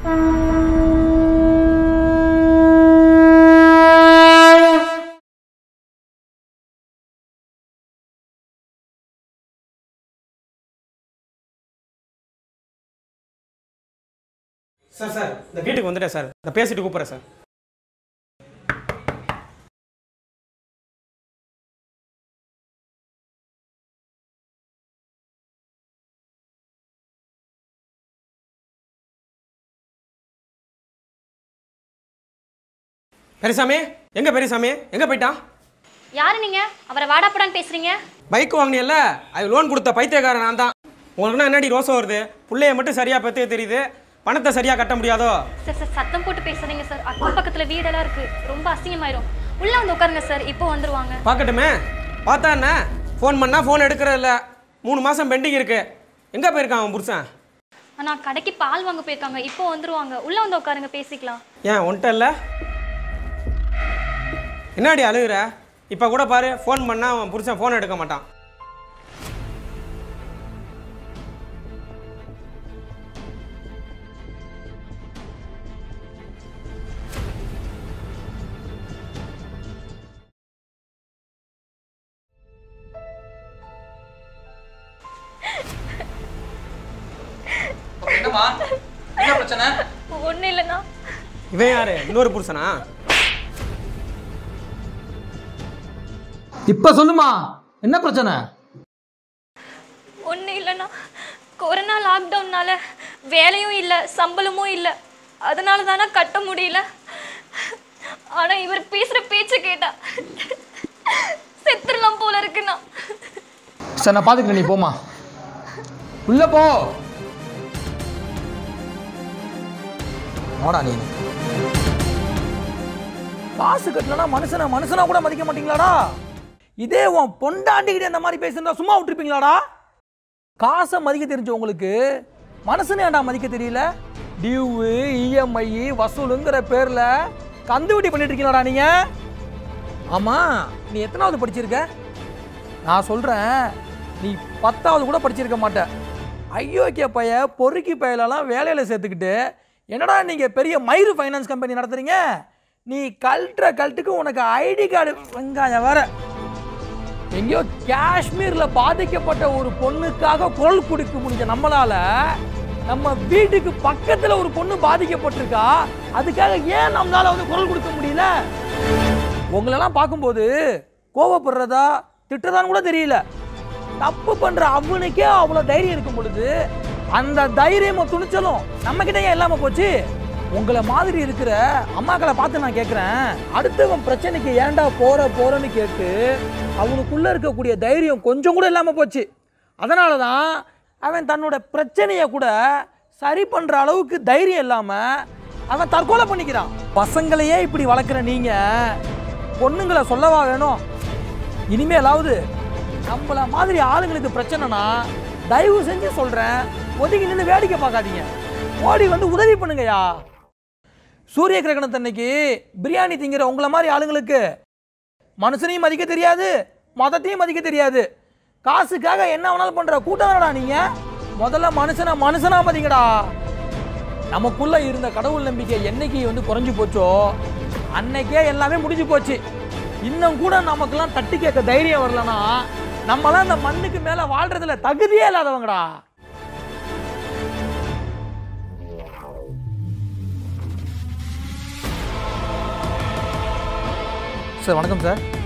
sir sir இந்த வீட்டுக்கு வந்துட்டேன் சார் நான் பேசிட்டு கூப்பிட்றேன் சார் பெரியசாமி எங்க பெரியசாமி எங்க போயிட்டான் யாரு நீங்க அவரை வாடாப்படான்னு பேசுறீங்க பைக் வாங்கினியல்ல அது லோன் கொடுத்த பைத்தியக்காரன் நான் தான் உனக்குன்னா என்னடி ரோசம் வருது பிள்ளைய மட்டும் சரியா பத்திய தெரியுது பணத்தை சரியா கட்ட முடியாதோ சார் சார் சத்தம் போட்டு பேசாதீங்க சார் அக்கம் பக்கத்துல வீடெல்லாம் இருக்கு ரொம்ப அசிங்கமாயிரும் உள்ள வந்து உட்காருங்க சார் இப்போ வந்துருவாங்க பார்க்கட்டுமே பார்த்தா என்ன ஃபோன் பண்ணா ஃபோன் எடுக்கிறது இல்ல மூணு மாசம் பெண்டிங் இருக்கு எங்க போயிருக்கான் அவன் புருஷன் ஆனா கடைக்கு பால் வாங்க போயிருக்காங்க இப்போ வந்துருவாங்க உள்ள வந்து உட்காருங்க பேசிக்கலாம் ஏன் ஒன்ட்ட இல்லை என்னடி அழுகுற இப்போ கூட பாரு ஃபோன் பண்ணா அவன் புருஷன் ஃபோன் எடுக்க மாட்டான் என்னம்மா என்ன பிரச்சனை ஒண்ணு இல்லைண்ணா இவன் யாரு இன்னொரு புருஷனா இப்ப சொல்லுமா என்ன பிரச்சனை ஒண்ணு இல்லைண்ணா கொரோனா லாக்டவுன்னால வேலையும் இல்லை சம்பளமும் இல்லை அதனால தானே கட்ட முடியல ஆனா இவர் பேசுற பேச்ச கேட்டா செத்துடலாம் போல இருக்குண்ணா சரி நான் பாத்துக்கிறேன் நீ போமா உள்ள போ வாடா நீ காசு கட்டலனா மனுஷனை மனுஷனா கூட மதிக்க மாட்டீங்களாடா இதே உன் பொண்டாண்டிக்கிட்ட இந்த மாதிரி பேசியிருந்தா சும்மா விட்டுருப்பீங்களாடா காசை மதிக்க தெரிஞ்ச உங்களுக்கு மனுஷனே ஏன்டா மதிக்க தெரியல டியூவு இஎம்ஐ வசூலுங்கிற பேர்ல கந்து வெட்டி பண்ணிட்டு இருக்கீங்களாடா நீங்க ஆமா நீ எத்தனாவது படிச்சிருக்க நான் சொல்றேன் நீ பத்தாவது கூட படிச்சிருக்க மாட்ட ஐயோக்கிய பைய பொறுக்கி பயலெல்லாம் வேலையில் சேர்த்துக்கிட்டு என்னடா நீங்கள் பெரிய மயிறு ஃபைனான்ஸ் கம்பெனி நடத்துறீங்க நீ கல்ட்டுற கல்ட்டுக்கு உனக்கு ஐடி கார்டு வெங்காயம் வேற எங்கேயோ காஷ்மீர்ல பாதிக்கப்பட்ட ஒரு பொண்ணுக்காக குரல் கொடுக்க முடிஞ்ச நம்மளால நம்ம வீட்டுக்கு பக்கத்துல ஒரு பொண்ணு பாதிக்கப்பட்டிருக்கா அதுக்காக ஏன் நம்மளால வந்து குரல் கொடுக்க முடியல உங்களெல்லாம் பார்க்கும்போது கோவப்படுறதா திட்டுறதான்னு கூட தெரியல தப்பு பண்ற அவனுக்கே அவ்வளோ தைரியம் இருக்கும் பொழுது அந்த தைரியமும் துணிச்சலும் நம்ம கிட்ட ஏன் இல்லாம போச்சு உங்களை மாதிரி இருக்கிற அம்மாக்களை பார்த்து நான் கேட்குறேன் அடுத்தவன் பிரச்சனைக்கு ஏன்டா போற போறன்னு கேட்டு அவனுக்குள்ள இருக்கக்கூடிய தைரியம் கொஞ்சம் கூட இல்லாம போச்சு அதனால தான் அவன் தன்னோட பிரச்சனையை கூட சரி பண்ற அளவுக்கு தைரியம் இல்லாம அவன் தற்கொலை பண்ணிக்கிறான் பசங்களையே இப்படி வளர்க்குற நீங்க பொண்ணுங்களை சொல்லவா வேணும் இனிமேலாவது நம்மள மாதிரி ஆளுங்களுக்கு பிரச்சனைனா தயவு செஞ்சு சொல்றேன் ஒதுங்கி நின்று வேடிக்கை பார்க்காதீங்க ஓடி வந்து உதவி பண்ணுங்கய்யா சூரிய கிரகணத்தன்னைக்கு பிரியாணி திங்கிற உங்களை மாதிரி ஆளுங்களுக்கு மனுஷனையும் மதிக்க தெரியாது மதத்தையும் மதிக்க தெரியாது காசுக்காக என்ன வேணாலும் பண்ற கூட்டம் தானடா நீங்க முதல்ல மனுஷனை மனுஷனா மதிங்கடா நமக்குள்ள இருந்த கடவுள் நம்பிக்கை என்னைக்கு வந்து குறைஞ்சு போச்சோ அன்னைக்கே எல்லாமே முடிஞ்சு போச்சு இன்னும் கூட நமக்கெல்லாம் தட்டி கேட்க தைரியம் வரலனா நம்மலாம் இந்த மண்ணுக்கு மேல வாழ்றதுல தகுதியே இல்லாதவங்கடா சார் வணக்கம் சார்